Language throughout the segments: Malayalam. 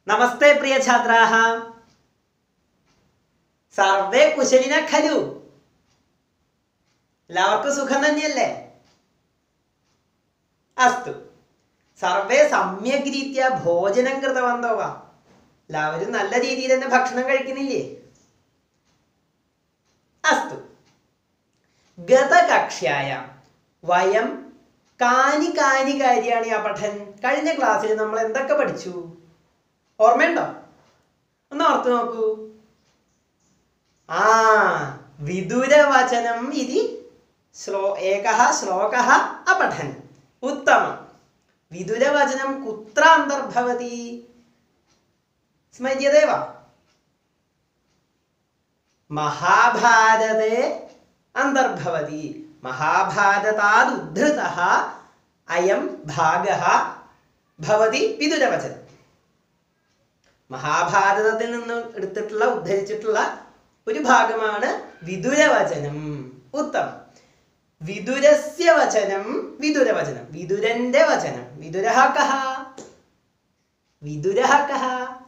നമസ്തേ പ്രിയ ഛാത്രാः സർവേ കുശലിന ഖലു എല്ലാവർക്കും സുഖം തന്നെയല്ലേ അസ്തു സർവേ സമ്യക് രീതിയ ഭോജനം കൃതവന്തോ വാ എല്ലാവരും നല്ല രീതിയിൽ തന്നെ ഭക്ഷണം കഴിക്കുന്നില്ലേ അസ്തു ഗതകക്ഷ്യായ വയം കാനി കാനി കാര്യാണി അപഠൻ കഴിഞ്ഞ ക്ലാസ്സിൽ നമ്മൾ എന്തൊക്കെ പഠിച്ചു ഓർമ്മയുണ്ടോ ഒന്ന് ഓർത്ത് നോക്കൂ ആ വിദുരവചനം ഇതി ശ്ലോ ഏകः ശ്ലോകः അപഠൻ ഉത്തമം വിദുരവചനം കുത്ര അന്തർഭവതി സ്മര്യതേ വാ മഹാഭാരതേ അന്തർഭവതി മഹാഭാരതാത് ഉദ്ധൃതः അയം ഭാഗः ഭവതി വിദുരവചനം മഹാഭാരതത്തിൽ നിന്ന് എടുത്തിട്ടുള്ള ഉദ്ധരിച്ചിട്ടുള്ള ഒരു ഭാഗമാണ് വിദുരവചനം ഉത്തമം വിദുരസ്യ വചനം വിദുരവചനം വിദുരന്റെ വചനം വിദുരഃ കഃ വിദുരഃ കഃ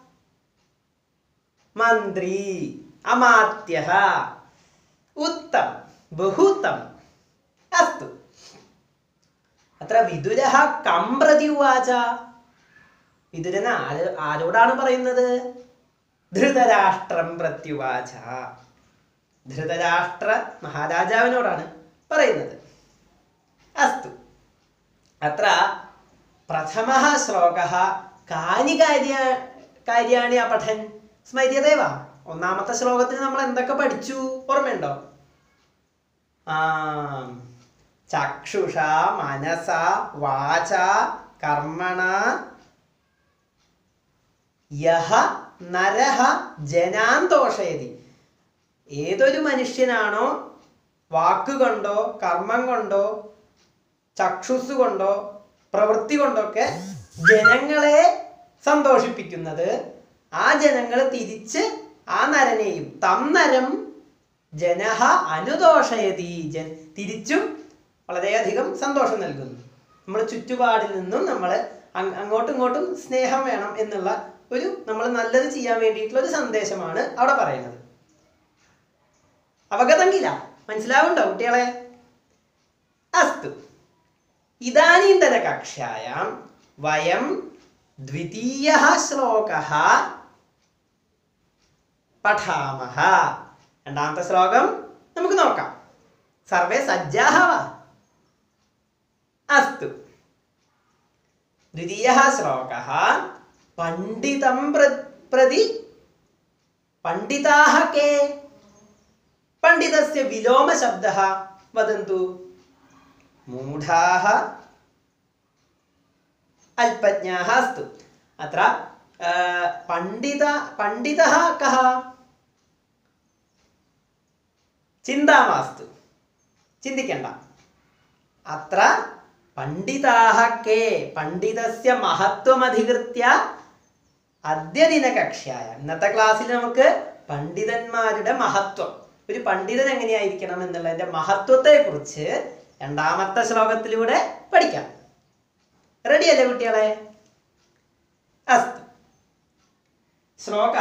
മന്ത്രി അമാത്യഃ ഉത്തമം ബഹുത്തമം അസ്തു അത്ര വിദുരഃ കം പ്രതി ഉവാച വിതുരൻ ആര് ആരോടാണ് പറയുന്നത് ധൃതരാഷ്ട്രം പ്രത്യുവാച ധൃതരാഷ്ട്ര മഹാരാജാവിനോടാണ് പറയുന്നത് അസ്തു അത്ര പ്രഥമ ശ്ലോക കാനി കാര്യ കാര്യാണി അപഠൻ സ്മര്യതേ വാ ഒന്നാമത്തെ ശ്ലോകത്തിൽ നമ്മൾ എന്തൊക്കെ പഠിച്ചു ഓർമ്മയുണ്ടോ ആ ചക്ഷുഷ മനസ വാച കർമ്മണ യഹ നരഹ ജനാൻ ദോഷയതി ഏതൊരു മനുഷ്യനാണോ വാക്കുകൊണ്ടോ കർമ്മം കൊണ്ടോ ചക്ഷുസ് കൊണ്ടോ പ്രവൃത്തി കൊണ്ടൊക്കെ ജനങ്ങളെ സന്തോഷിപ്പിക്കുന്നത് ആ ജനങ്ങൾ തിരിച്ച് ആ നരനെയും തം നരം ജനഹ അനുദോഷയതി ജൻ തിരിച്ചും വളരെയധികം സന്തോഷം നൽകുന്നു നമ്മൾ ചുറ്റുപാടിൽ നിന്നും നമ്മൾ അങ്ങോട്ടും ഇങ്ങോട്ടും സ്നേഹം വേണം എന്നുള്ള ഒരു നമ്മൾ നല്ലത് ചെയ്യാൻ വേണ്ടിയിട്ടുള്ള ഒരു സന്ദേശമാണ് അവിടെ പറയുന്നത് അവഗതങ്കില മനസ്സിലാവുണ്ടോ കുട്ടികളെ അസ്തു ഇതാനീന്തര കക്ഷായാം വയം ദ്വിതീയ ശ്ലോക പഠാമഹ രണ്ടാമത്തെ ശ്ലോകം നമുക്ക് നോക്കാം സർവേ സജ്ജാഹ വാ അസ്തു ദ്വിതീയ ശ്ലോക പണ്ഡിതം പ്ര- പ്രതി പണ്ഡിതാः के പണ്ഡിതस्य വിലോമശബ്ദः വദन्तु മൂഢാः അല്പജ്ഞാः അസ്തു അത്ര ആ, പണ്ഡിത പണ്ഡിതः കः ചിന്താ മാസ്തു ചിന്തിക്കണ്ട അത്ര പണ്ഡിതാः കേ പണ്ഡിതസ്യ മഹത്വമധികൃത്യ അദ്യദിന കക്ഷ്യായ ഇന്നത്തെ ക്ലാസ്സിൽ നമുക്ക് പണ്ഡിതന്മാരുടെ മഹത്വം ഒരു പണ്ഡിതൻ എങ്ങനെയായിരിക്കണം എന്നുള്ളതിന്റെ മഹത്വത്തെ കുറിച്ച് രണ്ടാമത്തെ ശ്ലോകത്തിലൂടെ പഠിക്കാം റെഡിയല്ലേ കുട്ടികളെ അസ്തു ശ്ലോക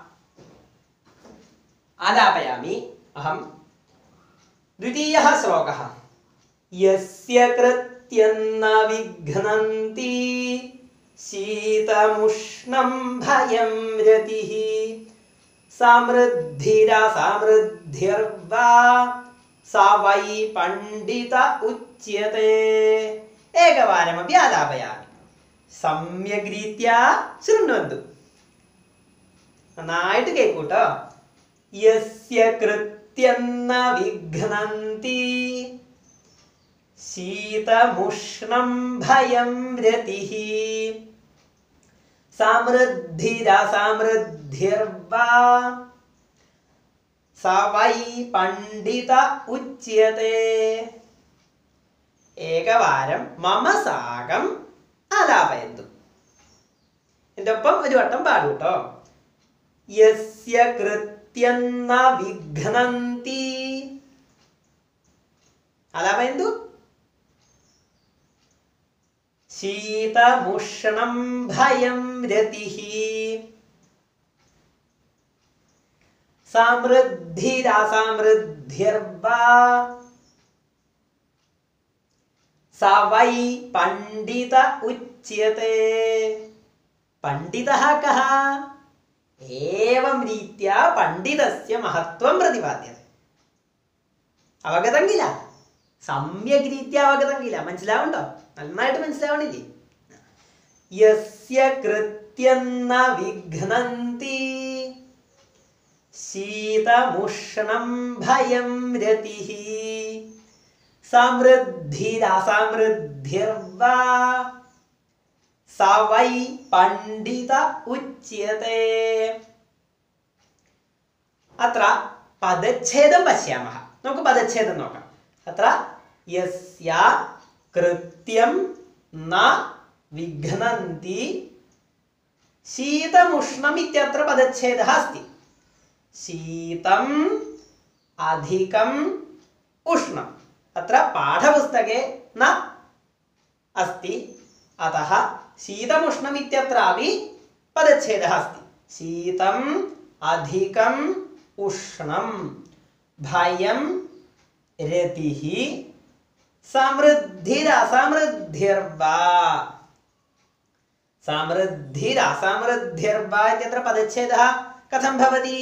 ആലാപയാമി അഹം ദ്വിതീയ ശ്ലോക യസ്യ കൃത്യന്ന വിഘ്നന്തി ശീതമുഷ്ണം ഭയം രതിഃ സമൃദ്ധിര സമൃദ്ധിർവാ സ വൈ പണ്ഡിത ഉച്യത്തെ ഏകവാരമപി ആലാപയാമി സമ്യക് രീതിയ ശൃണ്വന്തു നന്നായിട്ട് കേൾക്കൂട്ടോ യസ്യ കൃത്യന്ന വിഘ്നന്തി ശീതമുഷ്ണം ഭയം രതിഃ സമൃദ്ധിരസമൃദ്ധിർവാ സ വൈ പണ്ഡിത ഉച്യത്തെ ഏകവാരം മമ സാകം ആലാപയന്തു എൻ്റെ ഒപ്പം ഒരു വട്ടം പാടൂ കേട്ടോ യസ്യ കൃത്യന്ന വിഘ്നന്തി ആലാപയന്തു ശീതമുഷ്ണം ഭയം രതിഃ സമൃദ്ധിരസമൃദ്ധിർവാ സ വൈ പണ്ഡിത ഉച്യത്തെ പണ്ഡിതः കः ഏവം രീതിയ പണ്ഡിതസ്യ മഹത്വം പ്രതിപാദ്യത അവഗതം കില സമ്യക് രീതിയ അവഗതം കില മനസ്സിലാവുണ്ടോ നന്നായിട്ട് മനസ്സിലാവണില്ലേ യസ്യ കൃത്യം ന വിഘ്നന്തി ശീതമുഷ്ണം ഭയം രതിഃ സമൃദ്ധിരസമൃദ്ധിർവാ സ വൈ പണ്ഡിത ഉച്യത്തെ അത്ര പദച്ഛേദം പശ്യാമः നമുക്ക് പദച്ഛേദം നോക്കാം അത്ര യസ്യ കൃത്യം ന വിഘ്നന്തി ശീതമുഷ്ണം ഇത്യത്ര പദച്ഛേദः अस्ति ശീതം അധികം ഉഷ്ണം അത്ര പാഠപുസ്തകെ ന अस्ति अतः शीतमुष्णम् इत्यत्रापि पदच्छेदः अस्ति शीतम् अधिकम् उष्णं भयं रतिः समृद्धिरसमृद्धिर्वा समृद्धिरसमृद्धिर्वा इत्यत्र पदच्छेदः कथं भवति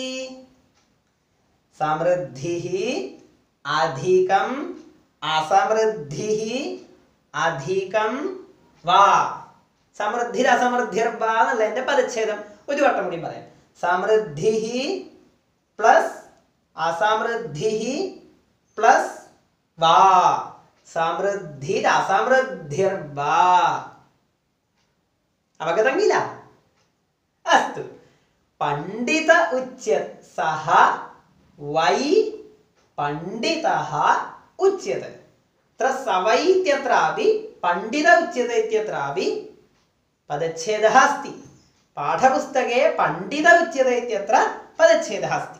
समृद्धिः अधिकम् असमृद्धिः അധികം വാ സമൃദ്ധിർ അസമൃദ്ധിർ വാ എന്നുള്ളതിന്റെ പദച്ഛേദം ഒരു വട്ടം കൂടി പറയാം സമൃദ്ധി പ്ലസ് അസമൃദ്ധി പ്ലസ് വാ സമൃദ്ധിർ അസമൃദ്ധിർ വാ അവഗതം കില അസ്തു പണ്ഡിത ഉച്യ സഹ വൈ പണ്ഡിതः ഉച്യത്തെ अत्र सवै इत्यत्रापि पण्डित उच्यते इत्यत्रापि पदच्छेदः अस्ति पाठपुस्तके पण्डित उच्यते इत्यत्र पदच्छेदः अस्ति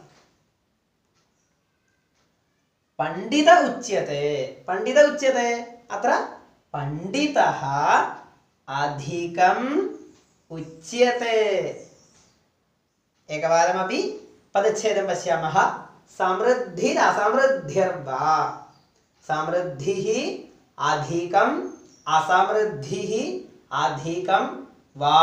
पण्डित उच्यते पण्डित उच्यते अत्र पण्डितः अधिकम् उच्यते एकवारमपि पदच्छेदं पश्यामः समृद्धिरसमृद्धिर्वा സമൃദ്ധിः അധികം അസമൃദ്ധിः അധികം വാ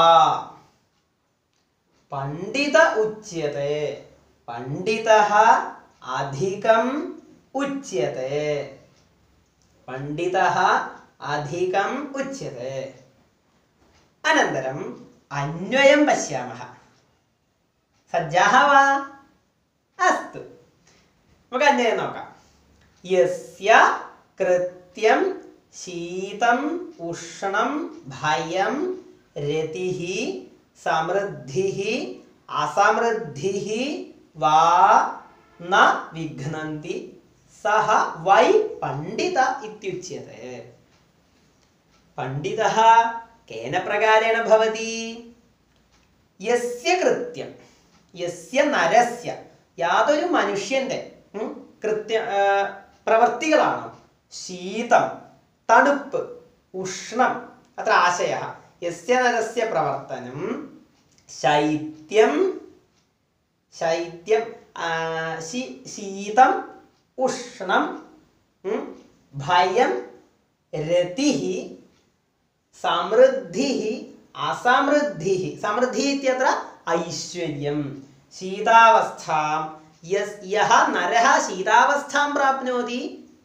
പണ്ഡിത ഉച്യത്തെ പണ്ഡിതः അധികം ഉച്യത്തെ പണ്ഡിതः അധികം ഉച്യത്തെ അനന്തരം അന്വയം പശ്യാമः സജ്ജാः വാ അസ്തു നമുക്ക് അന്വയം നോക്കാം യസ്യ കൃത്യം ശീതം ഉഷ്ണം ഭയം രതിഃ സമൃദ്ധിഃ അസമൃദ്ധിഃ വാ ന വിഘ്നന്തി സഹ വൈ പണ്ഡിത ഇത്യുച്യത്തെ പണ്ഡിതः കേന പ്രകാരേണ ഭവതി യസ്യ കൃത്യം യസ്യ നരസ്യ യാതൊരു മനുഷ്യന്റെ ഉം, കൃത്യ ആ, പ്രവർത്തികളാണ് ശീതം തണുപ്പ് ഉഷ്ണം അത്ര ആശയ യസ്യ നരസ്യ പ്രവർത്തനം ശൈത്യം ശൈത്യം ആ, ശി- ശീതം ഉഷ്ണം ഉം, ഭയം രതിः സമൃദ്ധിः അസമൃദ്ധിः സമൃദ്ധിः ഇത്യത്ര ഐശ്വര്യം ശീതാवस्थां यस् यः नरः शीतावस्थां प्राप्नोति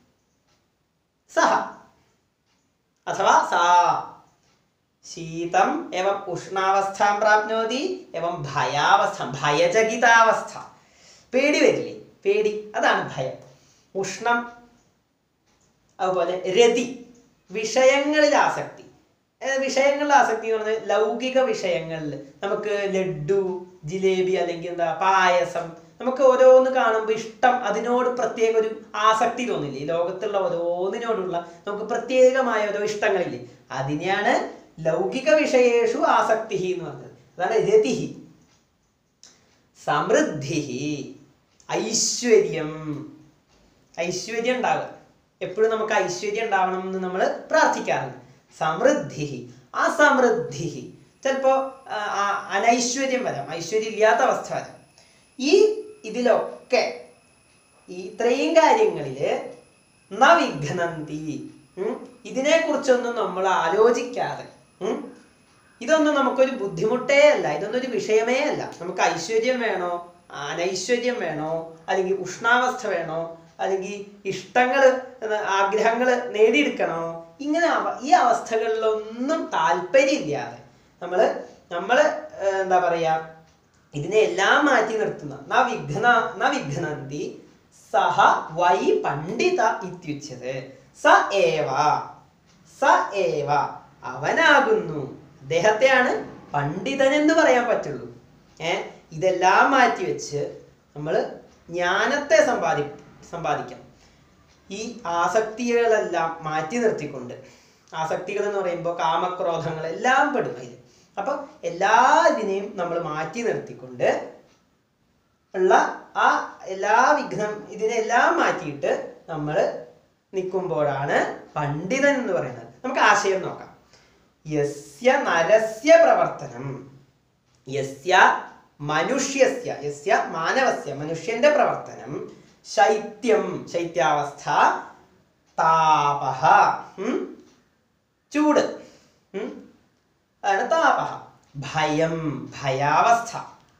सः अथवा सा शीतम् एवम् उष्णावस्थां प्राप्नोति एवं ഭയാവസ്ഥ ഭയചകിതാവസ്ഥ പേടി വരില്ലേ പേടി അതാണ് ഭയം ഉഷ്ണം അതുപോലെ രതി വിഷയങ്ങളിൽ ആസക്തി ഏഹ് വിഷയങ്ങളിൽ ആസക്തി എന്ന് പറഞ്ഞാൽ ലൗകിക വിഷയങ്ങളിൽ നമുക്ക് ലഡു ജിലേബി അല്ലെങ്കിൽ എന്താ പായസം നമുക്ക് ഓരോന്ന് കാണുമ്പോൾ ഇഷ്ടം അതിനോട് പ്രത്യേക ഒരു ആസക്തി തോന്നില്ലേ ഈ ലോകത്തുള്ള ഓരോന്നിനോടുള്ള നമുക്ക് പ്രത്യേകമായ ഓരോ ഇഷ്ടങ്ങളില്ലേ അതിനെയാണ് ലൗകിക വിഷയേഷു ആസക്തി എന്ന് പറഞ്ഞത് അതാണ് രതി സമൃദ്ധി ഐശ്വര്യം ഐശ്വര്യം ഉണ്ടാവുക എപ്പോഴും നമുക്ക് ഐശ്വര്യം ഉണ്ടാവണം എന്ന് നമ്മൾ പ്രാർത്ഥിക്കാറുണ്ട് സമൃദ്ധി അസമൃദ്ധി ചിലപ്പോ ആ, ആ, അനൈശ്വര്യം വരാം ഐശ്വര്യം ഇല്ലാത്ത അവസ്ഥ വരാം ഈ ഇതിലൊക്കെ ഈ ഇത്രയും കാര്യങ്ങളില് ന വിഘ്നന്തി ഉം, ഇതിനെക്കുറിച്ചൊന്നും നമ്മൾ ആലോചിക്കാതെ ഉം, ഇതൊന്നും നമുക്കൊരു ബുദ്ധിമുട്ടേ അല്ല ഇതൊന്നും ഒരു വിഷയമേ അല്ല നമുക്ക് ഐശ്വര്യം വേണോ അനൈശ്വര്യം വേണോ അല്ലെങ്കിൽ ഉഷ്ണാവസ്ഥ വേണോ അല്ലെങ്കിൽ ഇഷ്ടങ്ങൾ ആഗ്രഹങ്ങൾ നേടിയെടുക്കണോ ഇങ്ങനെ അവ- ഈ അവസ്ഥകളിലൊന്നും താല്പര്യമില്ലാതെ നമ്മൾ നമ്മൾ എന്താ പറയാ ഇതിനെ എല്ലാം മാറ്റി നിർത്തുന്ന ന വിഘ്ന ന വിഘ്നന്തി സഹ വൈ പണ്ഡിത ഇത്യുച്യത് സ ഏവ സ ഏവ അവനാകുന്നു അദ്ദേഹത്തെയാണ് പണ്ഡിതൻ എന്ന് പറയാൻ പറ്റുള്ളൂ ഏ ഇതെല്ലാം മാറ്റി വെച്ച് നമ്മൾ ജ്ഞാനത്തെ സമ്പാദി സമ്പാദിക്കണം ഈ ആസക്തികളെല്ലാം മാറ്റി നിർത്തിക്കൊണ്ട് ആസക്തികൾ എന്ന് പറയുമ്പോൾ കാമക്രോധങ്ങൾ എല്ലാം പെടും അതിൽ അപ്പൊ എല്ലാ ഇതിനെയും നമ്മൾ മാറ്റി നിർത്തിക്കൊണ്ട് ഉള്ള ആ എല്ലാ വിഘ്നം ഇതിനെല്ലാം മാറ്റിയിട്ട് നമ്മൾ നിൽക്കുമ്പോഴാണ് പണ്ഡിതൻ എന്ന് പറയുന്നത് നമുക്ക് ആശയം നോക്കാം യസ്യ നരസ്യ പ്രവർത്തനം യസ്യ മനുഷ്യസ്യ യസ്യ മാനവസ്യ മനുഷ്യന്റെ പ്രവർത്തനം ശൈത്യം ശൈത്യാവസ്ഥ താപഹ ഉം, ചൂട് ഉം, അതാണ് താപഹ ഭയം ഭയാവസ്ഥ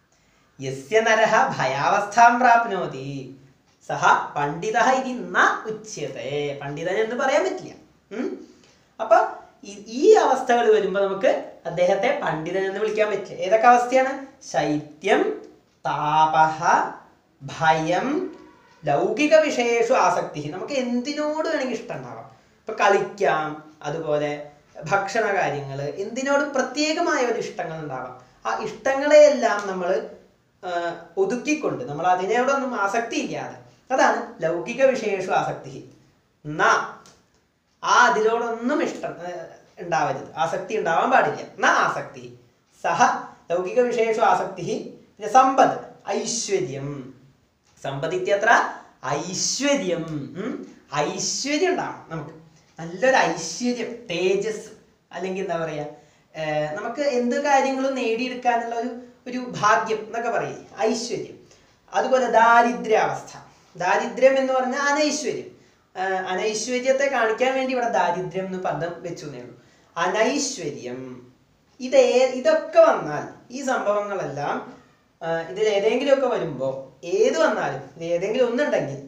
യസ്യ നരഹ ഭയാവസ്ഥാം പ്രാപ്നോതി സഹ പണ്ഡിത ഇതി ന ഉച്യത്തെ പണ്ഡിതൻ എന്ന് പറയാൻ പറ്റില്ല ഉം? അപ്പൊ ഈ- ഈ അവസ്ഥകൾ വരുമ്പോൾ നമുക്ക് അദ്ദേഹത്തെ പണ്ഡിതൻ എന്ന് വിളിക്കാൻ പറ്റില്ല ഏതൊക്കെ അവസ്ഥയാണ് ശൈത്യം താപഹ ഭയം ലൗകിക വിഷയേഷു ആസക്തി നമുക്ക് എന്തിനോട് വേണമെങ്കിൽ ഇഷ്ടം ഉണ്ടാവാം ഇപ്പൊ കളിക്കാം അതുപോലെ ഭക്ഷണ കാര്യങ്ങൾ എന്തിനോടും പ്രത്യേകമായ ഒരു ഇഷ്ടങ്ങൾ ഉണ്ടാവാം ആ ഇഷ്ടങ്ങളെയെല്ലാം നമ്മൾ ഒതുക്കിക്കൊണ്ട് നമ്മൾ അതിനോടൊന്നും ആസക്തി ഇല്ലാതെ അതാണ് ലൗകിക വിഷയേഷു ആസക്തി ന ആ അതിനോടൊന്നും ഇഷ്ടം ഏർ, ഉണ്ടാവരുത് ആസക്തി ഉണ്ടാവാൻ പാടില്ല ന ആസക്തി സഹ ലൗകിക വിഷയേഷു ആസക്തി പിന്നെ സമ്പത്ത് ഐശ്വര്യം സമ്പത്ത് ഇത്യത്ര ഐശ്വര്യം ഉം. ഐശ്വര്യം ഉണ്ടാവണം നമുക്ക് നല്ലൊരു ഐശ്വര്യം തേജസ് അല്ലെങ്കിൽ എന്താ പറയാ ഏർ, നമുക്ക് എന്ത് കാര്യങ്ങളും നേടിയെടുക്കാനുള്ള ഒരു ഒരു ഭാഗ്യം എന്നൊക്കെ പറയും ഐശ്വര്യം അതുപോലെ ദാരിദ്ര്യാവസ്ഥ ദാരിദ്ര്യം എന്ന് പറഞ്ഞാൽ അനൈശ്വര്യം ആ, അനൈശ്വര്യത്തെ കാണിക്കാൻ വേണ്ടി ഇവിടെ ദാരിദ്ര്യം എന്ന് പദം വെച്ചു എന്നേ ഉള്ളൂ അനൈശ്വര്യം ഇതേ ഇതൊക്കെ വന്നാൽ ഈ സംഭവങ്ങളെല്ലാം ആ, ഇതിൽ ഏതെങ്കിലുമൊക്കെ വരുമ്പോൾ ഏത് വന്നാലും ഇത് ഏതെങ്കിലും ഒന്നുണ്ടെങ്കിൽ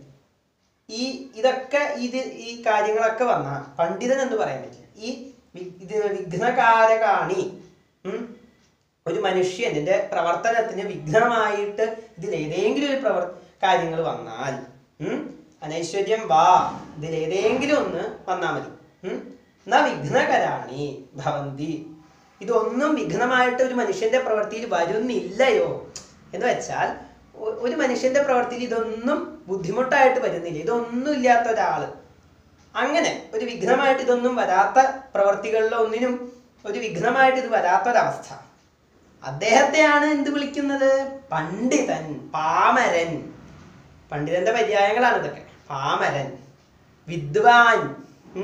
ഈ ഇതൊക്കെ ഇത് ഈ കാര്യങ്ങളൊക്കെ വന്നാൽ പണ്ഡിതൻ എന്ന് പറയാൻ പറ്റില്ല ഈ വി- ഇത് വിഘ്നകാരകാണി ഉം, ഒരു മനുഷ്യന്റെ പ്രവർത്തനത്തിന് വിഘ്നമായിട്ട് ഇതിൽ ഏതെങ്കിലും ഒരു പ്രവർ കാര്യങ്ങൾ വന്നാൽ ഉം, അനൈശ്വര്യം വാ ഇതിൽ ഏതെങ്കിലും ഒന്ന് വന്നാൽ മതി ഉം, ന വിഘ്നകരാണി ഭവന്തി ഇതൊന്നും വിഘ്നമായിട്ട് ഒരു മനുഷ്യന്റെ പ്രവൃത്തിയിൽ വരുന്നില്ലയോ എന്ന് വെച്ചാൽ ഒ- ഒരു മനുഷ്യന്റെ പ്രവൃത്തിയിൽ ഇതൊന്നും ബുദ്ധിമുട്ടായിട്ട് വരുന്നില്ല ഇതൊന്നും ഇല്ലാത്ത ഒരാള് അങ്ങനെ ഒരു വിഘ്നമായിട്ട് ഇതൊന്നും വരാത്ത പ്രവർത്തികളിലോ ഒന്നിനും ഒരു വിഘ്നമായിട്ട് ഇത് വരാത്തൊരവസ്ഥ അദ്ദേഹത്തെയാണ് എന്ത് വിളിക്കുന്നത് പണ്ഡിതൻ പാമരൻ പണ്ഡിതന്റെ പര്യായങ്ങളാണ് ഇതൊക്കെ പാമരൻ വിദ്വാൻ ഉം,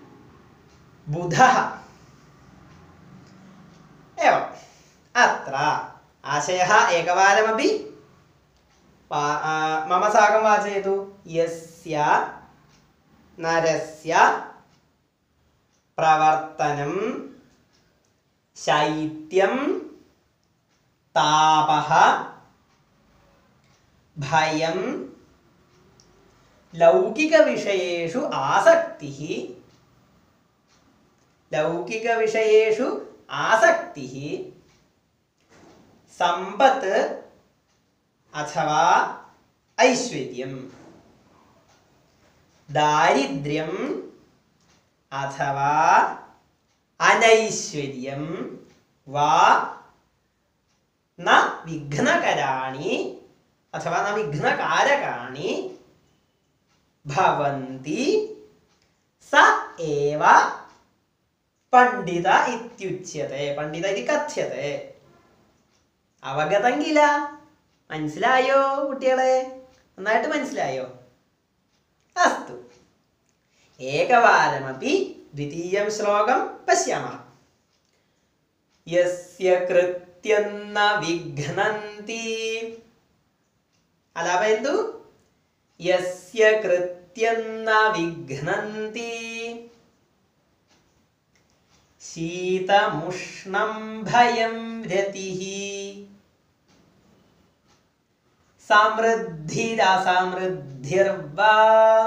ബുധ एवम् अत्र आशयः एकवारमपि वा- आ, मम साकं वाचयतु यस्य नरस्य प्रवर्तनं शैत्यं तापः भयं लौकिकविषयेषु आसक्तिः लौकिकविषयेषु आसक्तिः सम्पत् अथवा ऐश्वर्यं दारिद्र्यम् अथवा अनैश्वर्यं वा न विघ्नकराणि अथवा न विघ्नकारकाणि भवन्ति स एव പണ്ഡിത ഇത്യുച്യത്തെ പണ്ഡിത ഇത് കഥ്യത്തെ അവഗതം കില മനസ്സിലായോ കുട്ടികളെ നന്നായിട്ട് മനസ്സിലായോ അസ്തു ഏകവാരമപി द्वितीयं श्लोकं पश्यामः यस्य कृत्यं न विघ्नन्ति आलापयन्तु यस्य कृत्यं न विघ्नन्ति शीतमुष्णं भयं रतिः समृद्धिरसमृद्धिर्वा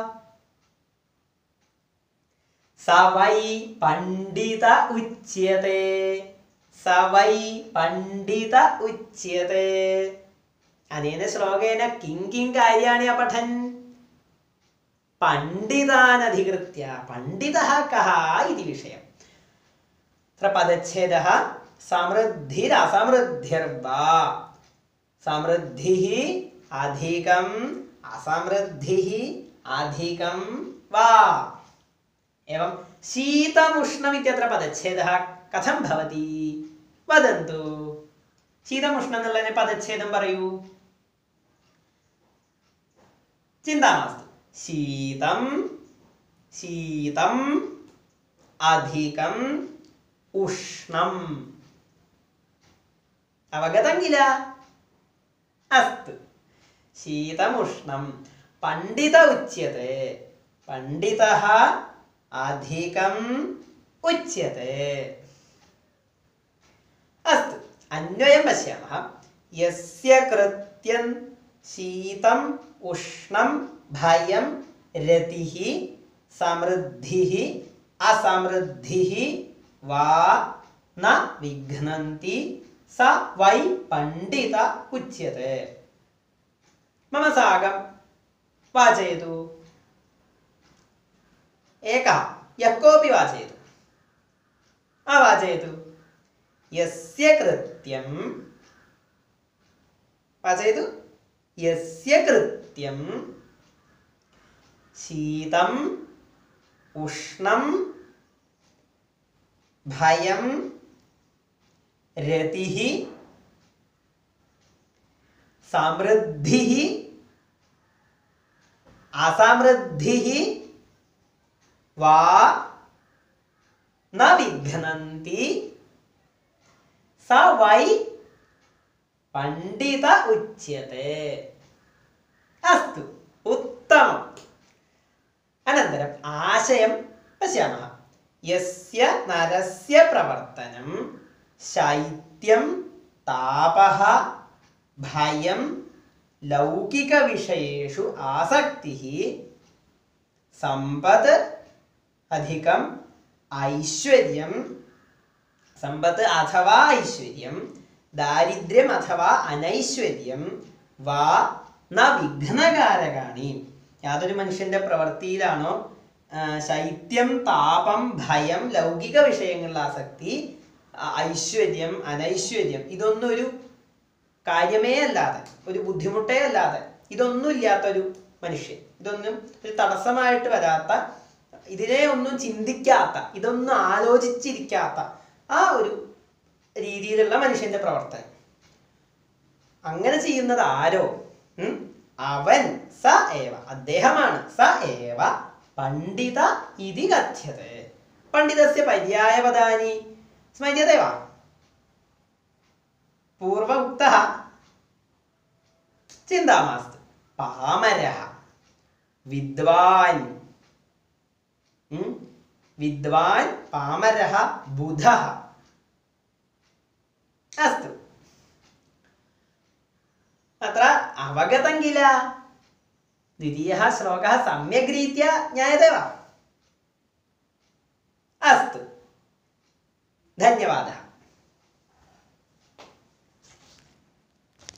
स वै पण्डित उच्यते स वै पण्डित उच्यते अनेन श्लोकेन किं किं कार्याणि अपठन् पण्डितानधिकृत्य पण्डितः कः इति विषयम् अत्र पदच्छेदः समृद्धिरसमृद्धिर्वा समृद्धिः अधिकम् असमृद्धिः अधिकं वा एवं शीतमुष्णम् इत्यत्र पदच्छेदः कथं भवति वदन्तु शीतमुष्णम् എന്നുള്ളതിനെ പദച്ഛേദം പറയൂ ചിന്ത മാസ്തു ശീതം ശീതം അധികം ഉഷ്ണം അവഗതം കില അസ്തു ശീതമുഷ്ണം പണ്ഡിത ഉച്യത്തെ പണ്ഡിതः അധികം ഉച്യത്തെ അസ്തു അന്വയം പശ്യാമः യസ്യ കൃത്യം ശീതം ഉഷ്ണം ഭയം രതിः സമൃദ്ധിः അസമൃദ്ധിः വാ ന വിഘ്നന്തി സ വൈ പണ്ഡിത ഉച്യത്തെ മമ സാകം വാചയതു एकः यः कोऽपि वाचयतु आ वाचयतु यस्य कृत्यं वाचयतु यस्य कृत्यं शीतम् उष्णं भयं रतिः समृद्धिः असमृद्धिः वा न विघ्नन्ति स वै पण्डित उच्यते अस्तु उत्तमम् अनन्तरम् आशयं पश्यामः यस्य नरस्य प्रवर्तनं शैत्यं तापः भयं लौकिकविषयेषु आसक्तिः സമ്പത്ത് അധികം ഐശ്വര്യം സമ്പത്ത് അഥവാ ഐശ്വര്യം ദാരിദ്ര്യം അഥവാ അനൈശ്വര്യം വാ ന വിഘ്നകാരകാണി യാതൊരു മനുഷ്യന്റെ പ്രവൃത്തിയിലാണോ ആ, ശൈത്യം താപം ഭയം ലൗകിക വിഷയങ്ങളിൽ ആസക്തി ആ, ഐശ്വര്യം അനൈശ്വര്യം ഇതൊന്നും ഒരു കാര്യമേ അല്ലാതെ ഒരു ബുദ്ധിമുട്ടേ അല്ലാതെ ഇതൊന്നും ഇല്ലാത്തൊരു മനുഷ്യൻ ഇതൊന്നും ഒരു തടസ്സമായിട്ട് വരാത്ത ഇതിനെ ഒന്നും ചിന്തിക്കാത്ത ഇതൊന്നും ആലോചിച്ചിരിക്കാത്ത ആ ഒരു രീതിയിലുള്ള മനുഷ്യന്റെ പ്രവർത്തനം അങ്ങനെ ചെയ്യുന്നത് ആരോ ഉം? അവൻ സ ഏവ അദ്ദേഹമാണ് സ ഏവ പണ്ഡിത ഇതി കഥ്യത്തെ പണ്ഡിതസ്യ പര്യായപദാനി സ്മര്യത്തെ വാ പൂർവ ഉക്തः ചിന്താ മാസ്തു പാമരः വിദ്വാൻ ഉം? വിദ്വാൻ പാമരः ബുധः अस्तु अत्र अवगतं किल द्वितीयः श्लोकः सम्यक् रीत्या ज्ञायते वा अस्तु धन्यवादः